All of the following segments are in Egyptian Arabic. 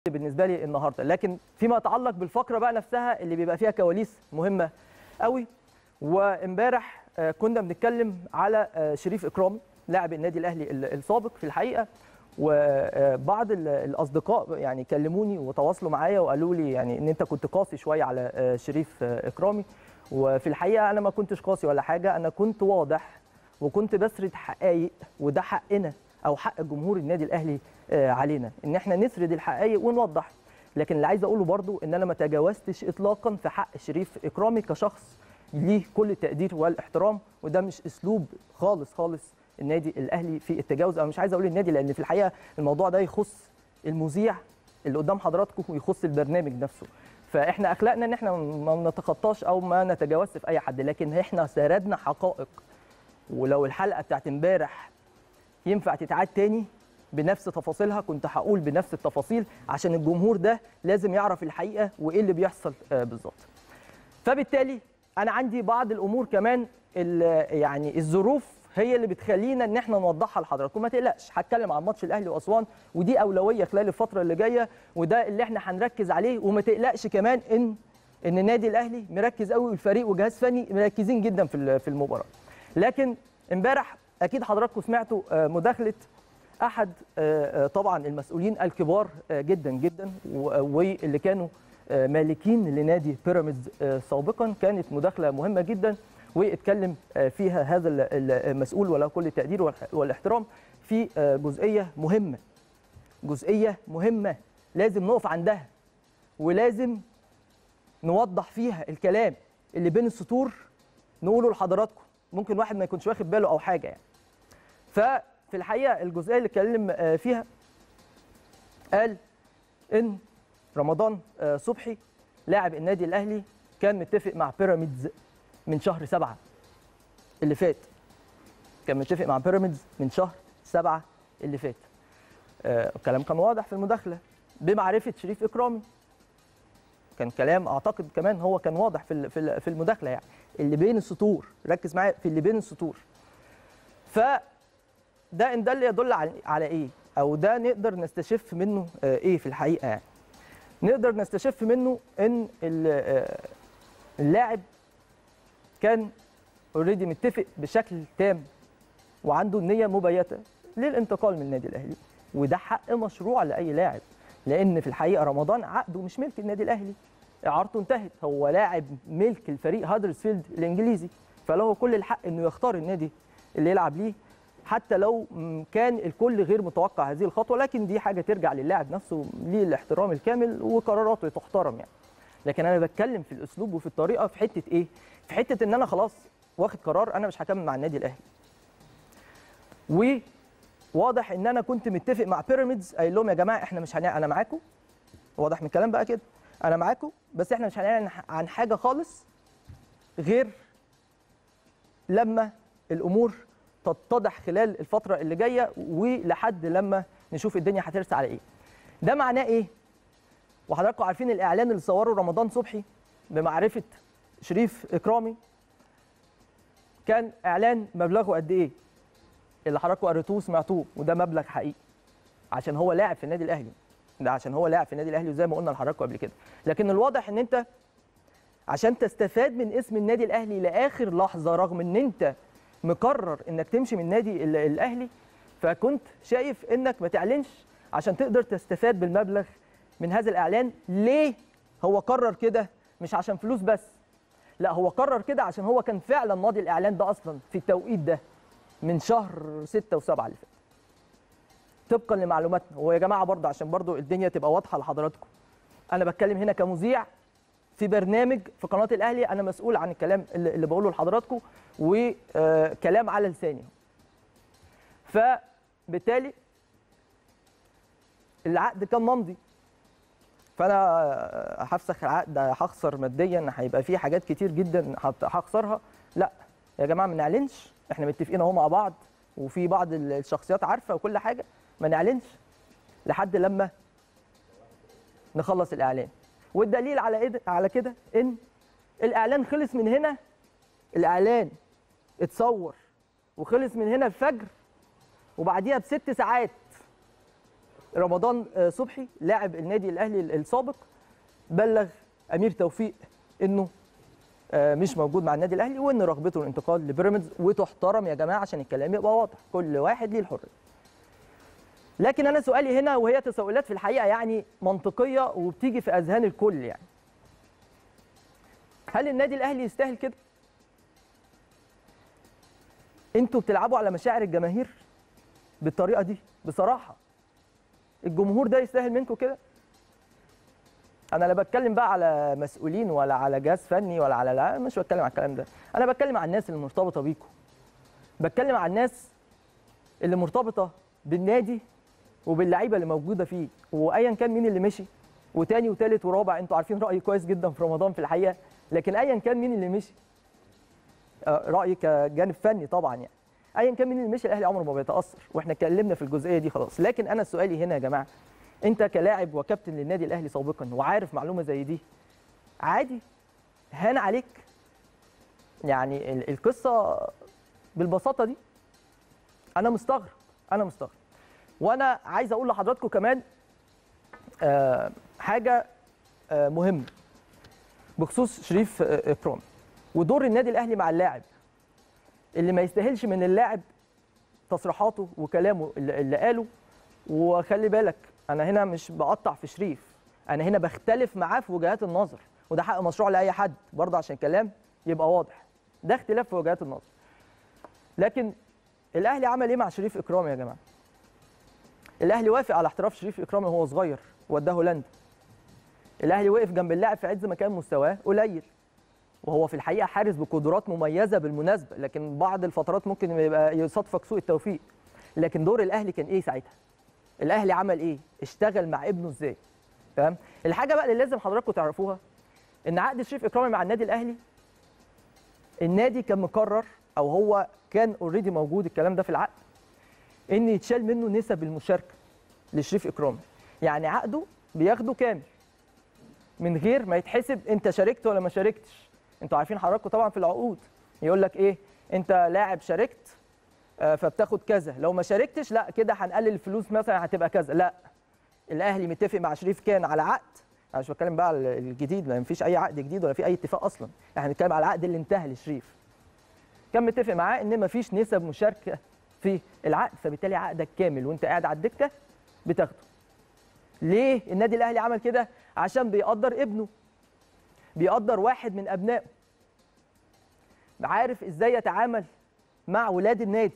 بالنسبه لي النهارده لكن فيما يتعلق بالفقره بقى نفسها اللي بيبقى فيها كواليس مهمه قوي وامبارح آه، كنا بنتكلم على آه، شريف اكرامي لاعب النادي الاهلي ال- السابق في الحقيقه وبعض ال- الاصدقاء يعني كلموني وتواصلوا معايا وقالوا لي يعني ان انت كنت قاسي شويه على آه، شريف آه، اكرامي وفي الحقيقه انا ما كنتش قاسي ولا حاجه انا كنت واضح وكنت بسرد حقائق وده حقنا او حق جمهور النادي الاهلي آه، علينا ان احنا نسرد الحقائق ونوضح لكن اللي عايز اقوله برضو ان انا ما تجاوزتش اطلاقا في حق شريف اكرامي كشخص ليه كل التقدير والاحترام وده مش اسلوب خالص خالص النادي الاهلي في التجاوز انا مش عايز اقول النادي لان في الحقيقه الموضوع ده يخص المذيع اللي قدام حضراتكم ويخص البرنامج نفسه فاحنا اخلاقنا ان احنا ما نتخطاش او ما نتجاوزش في اي حد لكن احنا سردنا حقائق ولو الحلقه بتاعت امبارح ينفع تتعاد تاني بنفس تفاصيلها كنت هقول بنفس التفاصيل عشان الجمهور ده لازم يعرف الحقيقه وايه اللي بيحصل آه، بالظبط فبالتالي انا عندي بعض الامور كمان ال- يعني الظروف هي اللي بتخلينا ان احنا نوضحها لحضراتكم ما تقلقش هتكلم عن ماتش الاهلي واسوان ودي اولويه خلال الفتره اللي جايه وده اللي احنا هنركز عليه وما تقلقش كمان ان ان النادي الاهلي مركز قوي والفريق وجهاز فني مركزين جدا في ال- في المباراه لكن امبارح اكيد حضراتكم سمعتوا آه، مداخله احد آه، آه، طبعا المسؤولين الكبار آه، جدا جدا و- واللي كانوا آه، مالكين لنادي بيراميدز آه، سابقا كانت مداخله مهمه جدا واتكلم آه، فيها هذا ال- ال- المسؤول وله كل التقدير والح- والاحترام في آه، جزئيه مهمه جزئيه مهمه لازم نقف عندها ولازم نوضح فيها الكلام اللي بين السطور نقوله لحضراتكم ممكن واحد ما يكونش واخد باله او حاجه يعني ففي الحقيقه الجزئيه اللي اتكلم آه، فيها قال ان رمضان آه، صبحي لاعب النادي الاهلي كان متفق مع بيراميدز من شهر سبعة اللي فات كان متفق مع بيراميدز من شهر سبعة اللي فات آه، الكلام كان واضح في المداخله بمعرفه شريف اكرامي كان كلام اعتقد كمان هو كان واضح في ال- في ال- في المداخله يعني اللي بين السطور ركز معايا في اللي بين السطور ف ده ان ده اللي يدل على على ايه او ده نقدر نستشف منه آه، ايه في الحقيقه يعني نقدر نستشف منه ان ال- آه، اللاعب كان اوريدي متفق بشكل تام وعنده النيه مبيته للانتقال من النادي الاهلي وده حق مشروع لاي لاعب لان في الحقيقه رمضان عقده مش ملك النادي الاهلي اعارته انتهت هو لاعب ملك الفريق هادرسفيلد الانجليزي فله كل الحق انه يختار النادي اللي يلعب ليه حتى لو م- كان الكل غير متوقع هذه الخطوه لكن دي حاجه ترجع للاعب نفسه ليه الاحترام الكامل وقراراته تحترم يعني لكن انا بتكلم في الاسلوب وفي الطريقه في حته ايه في حته ان انا خلاص واخد قرار انا مش هكمل مع النادي الاهلي وواضح ان انا كنت متفق مع بيراميدز قايل لهم يا جماعه احنا مش هنعلن انا معاكم واضح من الكلام بقى كده انا معاكم بس احنا مش هنعلن عن حاجه خالص غير لما الامور تتضح خلال الفتره اللي جايه ولحد لما نشوف الدنيا هترسى على ايه ده معناه ايه وحضراتكم عارفين الاعلان اللي صوره رمضان صبحي بمعرفه شريف اكرامي كان اعلان مبلغه قد ايه اللي حضراتكم قريتوه وسمعتوه وده مبلغ حقيقي عشان هو لاعب في النادي الاهلي ده عشان هو لاعب في النادي الاهلي وزي ما قلنا لحضراتكم قبل كده لكن الواضح ان انت عشان تستفاد من اسم النادي الاهلي لاخر لحظه رغم ان انت مقرر انك تمشي من النادي ال- الاهلي فكنت شايف انك ما تعلنش عشان تقدر تستفاد بالمبلغ من هذا الاعلان ليه هو قرر كده مش عشان فلوس بس لا هو قرر كده عشان هو كان فعلا ماضي الاعلان ده اصلا في التوقيت ده من شهر 6 و7 اللي فات طبقا لمعلوماتنا هو يا جماعه برضه عشان برضه الدنيا تبقى واضحه لحضراتكم انا بتكلم هنا كمذيع في برنامج في قناه الاهلي انا مسؤول عن الكلام اللي اللي بقوله لحضراتكم وكلام على لساني فبالتالي العقد كان ممضي فانا هفسخ العقد هخسر ماديا هيبقى في حاجات كتير جدا هت- هخسرها لا يا جماعه ما نعلنش احنا متفقين اهو مع بعض وفي بعض الشخصيات عارفه وكل حاجه ما نعلنش لحد لما نخلص الاعلان والدليل على ايه على كده ان الاعلان خلص من هنا الاعلان اتصور وخلص من هنا الفجر وبعديها بست ساعات رمضان آه، صبحي لاعب النادي الاهلي السابق بلغ امير توفيق انه آه، مش موجود مع النادي الاهلي وان رغبته الانتقال لبيراميدز وتحترم يا جماعه عشان الكلام يبقى واضح كل واحد ليه الحريه لكن انا سؤالي هنا وهي تساؤلات في الحقيقه يعني منطقيه وبتيجي في اذهان الكل يعني هل النادي الاهلي يستاهل كده انتوا بتلعبوا على مشاعر الجماهير بالطريقه دي بصراحه الجمهور ده يستاهل منكم كده انا لا بتكلم بقى على مسؤولين ولا على جهاز فني ولا على لا مش بتكلم على الكلام ده انا بتكلم على الناس اللي مرتبطه بيكم بتكلم على الناس اللي مرتبطه بالنادي وباللعيبه اللي موجوده فيه وايا كان مين اللي مشي وتاني وتالت ورابع انتوا عارفين رايي كويس جدا في رمضان في الحقيقه لكن ايا كان مين اللي مشي آه، رايي كجانب فني طبعا يعني ايا كان مين اللي مشي الاهلي عمره ما بيتاثر واحنا اتكلمنا في الجزئيه دي خلاص لكن انا سؤالي هنا يا جماعه انت كلاعب وكابتن للنادي الاهلي سابقا وعارف معلومه زي دي عادي هان عليك يعني ال- القصه بالبساطه دي انا مستغرب انا مستغرب وانا عايز اقول لحضراتكم كمان آه، حاجه آه، مهمه بخصوص شريف آه، اكرام ودور النادي الاهلي مع اللاعب اللي ما يستاهلش من اللاعب تصريحاته وكلامه اللي, اللي قاله وخلي بالك انا هنا مش بقطع في شريف انا هنا بختلف معاه في وجهات النظر وده حق مشروع لاي حد برضه عشان الكلام يبقى واضح ده اختلاف في وجهات النظر لكن الاهلي عمل ايه مع شريف اكرامي يا جماعه الاهلي وافق على احتراف شريف اكرامي وهو صغير وداه هولندا الاهلي وقف جنب اللاعب في عز ما كان مستواه قليل وهو في الحقيقه حارس بقدرات مميزه بالمناسبه لكن بعض الفترات ممكن يبقى يصادفك سوء التوفيق لكن دور الاهلي كان ايه ساعتها الاهلي عمل ايه اشتغل مع ابنه ازاي تمام الحاجه بقى اللي لازم حضراتكم تعرفوها ان عقد شريف اكرامي مع النادي الاهلي النادي كان مقرر او هو كان اوريدي موجود الكلام ده في العقد ان يتشال منه نسب المشاركه لشريف اكرامي يعني عقده بياخده كامل من غير ما يتحسب انت شاركت ولا ما شاركتش انتوا عارفين حضراتكم طبعا في العقود يقول لك ايه انت لاعب شاركت آه، فبتاخد كذا لو ما شاركتش لا كده هنقلل الفلوس مثلا هتبقى كذا لا الاهلي متفق مع شريف كان على عقد انا مش بتكلم بقى على الجديد ما فيش اي عقد جديد ولا في اي اتفاق اصلا احنا بنتكلم على العقد اللي انتهى لشريف كان متفق معاه ان ما فيش نسب مشاركه في العقد فبالتالي عقدك كامل وانت قاعد على الدكه بتاخده ليه النادي الاهلي عمل كده عشان بيقدر ابنه بيقدر واحد من ابنائه عارف ازاي يتعامل مع ولاد النادي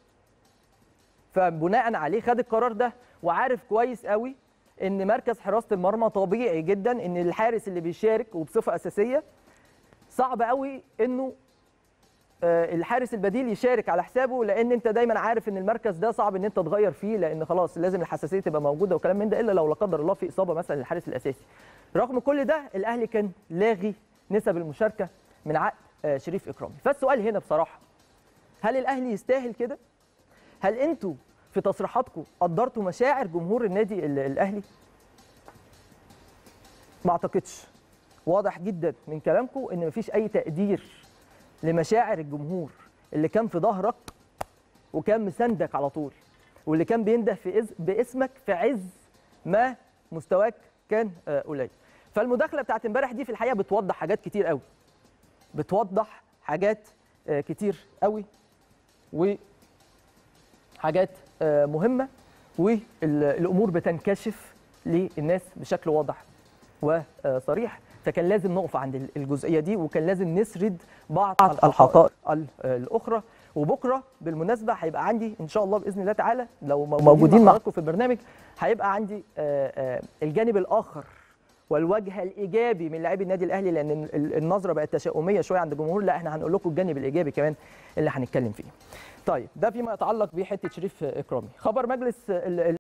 فبناء عليه خد القرار ده وعارف كويس قوي ان مركز حراسه المرمى طبيعي جدا ان الحارس اللي بيشارك وبصفه اساسيه صعب قوي انه آه، الحارس البديل يشارك على حسابه لان انت دايما عارف ان المركز ده صعب ان انت تغير فيه لان خلاص لازم الحساسيه تبقى موجوده وكلام من ده الا لو لا قدر الله في اصابه مثلا للحارس الاساسي رغم كل ده الاهلي كان لاغي نسب المشاركه من عقد آه، شريف اكرامي فالسؤال هنا بصراحه هل الاهلي يستاهل كده هل انتوا في تصريحاتكم قدرتوا مشاعر جمهور النادي ال- الاهلي ما اعتقدش واضح جدا من كلامكم ان مفيش اي تقدير لمشاعر الجمهور اللي كان في ظهرك وكان مساندك على طول واللي كان بينده في إز... باسمك في عز ما مستواك كان آه، قليل فالمداخله بتاعت امبارح دي في الحقيقه بتوضح حاجات كتير قوي بتوضح حاجات آه، كتير قوي وحاجات آه، مهمه والامور بتنكشف للناس بشكل واضح وصريح فكان لازم نقف عند الجزئيه دي وكان لازم نسرد بعض الحقائق ال- الاخرى وبكره بالمناسبه هيبقى عندي ان شاء الله باذن الله تعالى لو موجودين معاكم في البرنامج هيبقى عندي آه، آه، الجانب الاخر والوجه الايجابي من لاعبي النادي الاهلي لان ال- ال- النظره بقت تشاؤميه شويه عند الجمهور لا احنا هنقول لكم الجانب الايجابي كمان اللي هنتكلم فيه. طيب ده فيما يتعلق بحته شريف اكرامي خبر مجلس ال- ال-